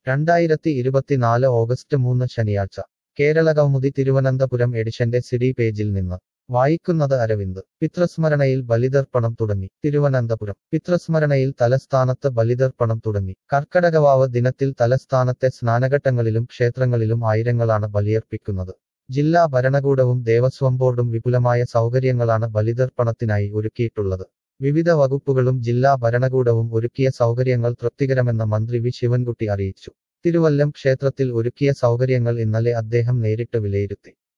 രണ്ടായിരത്തി ഇരുപത്തിനാല് ഓഗസ്റ്റ് മൂന്ന് ശനിയാഴ്ച കേരള കൗമുദി തിരുവനന്തപുരം എഡിഷന്റെ സിഡി പേജിൽ നിന്ന് വായിക്കുന്നത് അരവിന്ദ് പിതൃസ്മരണയിൽ ബലിതർപ്പണം തുടങ്ങി തിരുവനന്തപുരം പിതൃസ്മരണയിൽ തലസ്ഥാനത്ത് ബലിതർപ്പണം തുടങ്ങി കർക്കടകവാവ് ദിനത്തിൽ തലസ്ഥാനത്തെ സ്നാനഘട്ടങ്ങളിലും ക്ഷേത്രങ്ങളിലും ആയിരങ്ങളാണ് ബലിയർപ്പിക്കുന്നത് ജില്ലാ ഭരണകൂടവും ദേവസ്വം ബോർഡും വിപുലമായ സൗകര്യങ്ങളാണ് ബലിതർപ്പണത്തിനായി ഒരുക്കിയിട്ടുള്ളത് വിവിധ വകുപ്പുകളും ജില്ലാ ഭരണകൂടവും ഒരുക്കിയ സൗകര്യങ്ങൾ തൃപ്തികരമെന്ന് മന്ത്രി വി ശിവൻകുട്ടി അറിയിച്ചു തിരുവല്ലം ക്ഷേത്രത്തിൽ ഒരുക്കിയ സൗകര്യങ്ങൾ ഇന്നലെ അദ്ദേഹം നേരിട്ട് വിലയിരുത്തി